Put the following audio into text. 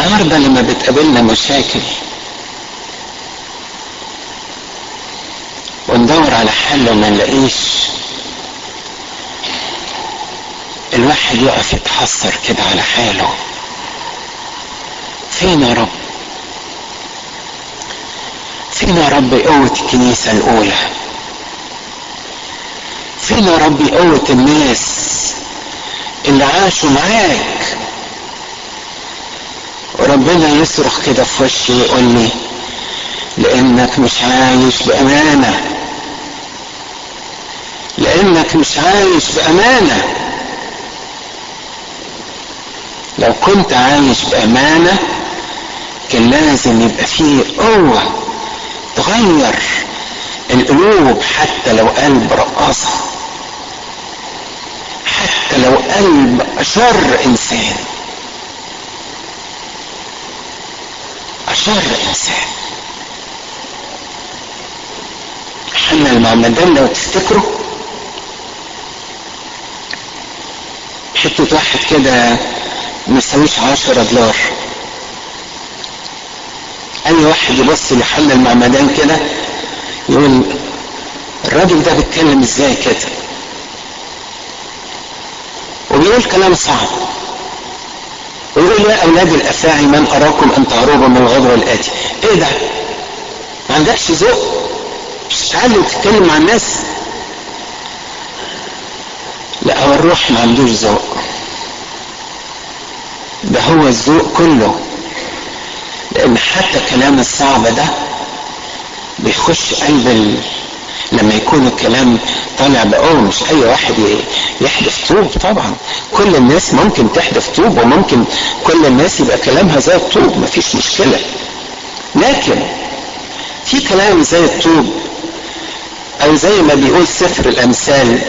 النهارده لما بتقابلنا مشاكل وندور على حل وما نلاقيش الواحد يقف يتحسر كده على حاله فين يا رب فين يا رب قوة الكنيسة الأولى فين يا رب قوة الناس اللي عاشوا معاك وربنا يصرخ كده في وشي يقول لي لانك مش عايش بامانه لانك مش عايش بامانه لو كنت عايش بامانه كان لازم يبقى فيه قوه تغير القلوب حتى لو قلب رقاصه حتى لو قلب اشر انسان اشر انسان حنا المعمدان لو تفتكروا حتة واحد كده مساويش عشرة دولار اي واحد يبص لحنا المعمدان كده يقول الراجل ده بيتكلم ازاي كده وبيقول كلام صعب ويقول يا اولاد الافاعي من اراكم ان تهربوا من الغدر الاتي ايه ده ما عندكش ذوق مش تتعلم تتكلم مع الناس لا هو الروح ما عندوش ذوق ده هو الذوق كله لان حتى الكلام الصعب ده بيخش قلب ال... لما يكون الكلام طالع بقوة مش اي واحد يحدف طوب طبعا كل الناس ممكن تحدف طوب وممكن كل الناس يبقى كلامها زي الطوب مفيش مشكلة لكن في كلام زي الطوب او زي ما بيقول سفر الامثال